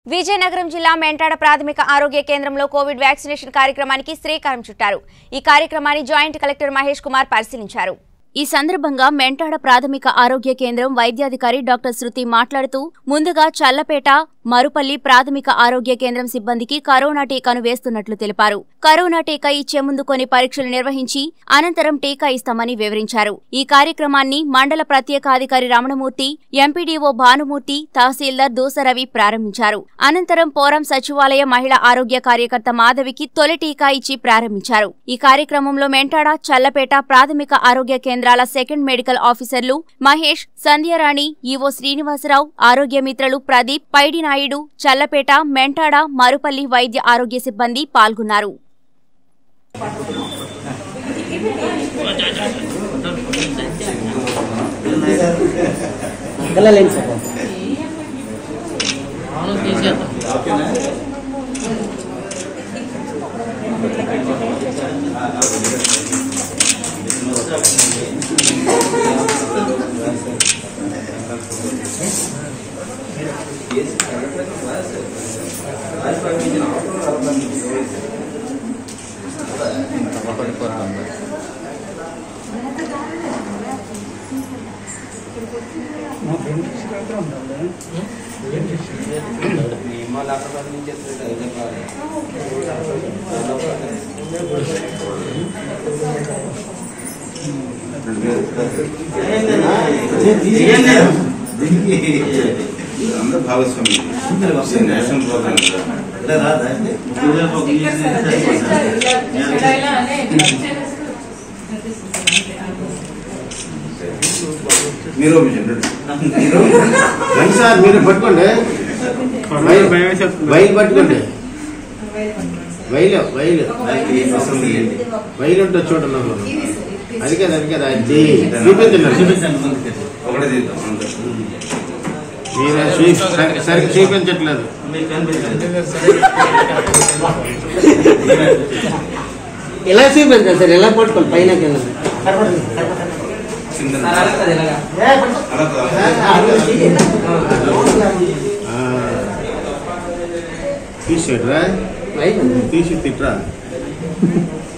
విజయనగరం జిల్లా మెంటాడ ప్రాథమిక ఆరోగ్య కేంద్రంలో కోవిడ్ వ్యాక్సినేషన్ కార్యక్రమానికి శ్రీకారం చుట్టారు ఈ కార్యక్రమాన్ని జాయింట్ కలెక్టర్ మహేష్ కుమార్ పరిశీలించారు ఈ సందర్భంగా మెంటాడ ప్రాథమిక ఆరోగ్య కేంద్రం వైద్యాధికారి డాక్టర్ శృతి మాట్లాడుతూ ముందుగా చల్లపేట మరుపల్లి ప్రాథమిక ఆరోగ్య కేంద్రం సిబ్బందికి కరోనా టీకాను వేస్తున్నట్లు తెలిపారు కరోనా టీకా ఇచ్చే ముందు కొన్ని పరీక్షలు నిర్వహించి అనంతరం టీకా ఇస్తామని వివరించారు ఈ కార్యక్రమాన్ని మండల ప్రత్యేకాధికారి రమణమూర్తి ఎంపీడీఓ భానుమూర్తి తహసీల్దార్ దూసరవి ప్రారంభించారు అనంతరం పోరం సచివాలయ మహిళా ఆరోగ్య కార్యకర్త మాధవికి తొలి టీకా ఇచ్చి ప్రారంభించారు ఈ కార్యక్రమంలో మెంటాడ చల్లపేట ప్రాథమిక ఆరోగ్య కేంద్రాల సెకండ్ మెడికల్ ఆఫీసర్లు మహేష్ సంధ్యారాణి ఈవో శ్రీనివాసరావు ఆరోగ్య మిత్రులు ప్రదీప్ పైడి నాయుడు చల్లపేట మెంటాడ మరుపల్లి వైద్య ఆరోగ్య సిబ్బంది పాల్గొన్నారు వెళ్ళలేను సార్ అందరూ భాగస్వామి నేషనల్ ప్రోగ్రామ్ మీరు ఓపించండి మీరు రండి సార్ మీరు పట్టుకోండి వైల్ వైల్ పట్టుకోండి వైల్ వైల్ అసలు ఏంటి? వైల్ ఉంటుంది చూడండి అందులో. అది కదా అది కదా అది చూపించండి ఒకటే తీద్దాం అంతే మీరు చూ- సరి- సరిగ్గా చూపించట్లేదు ఎలా చూపించాలి సార్ ఎలా పట్టుకోండి పైన కింద కింద అలా తీసేట్రా తీసి తిట్రా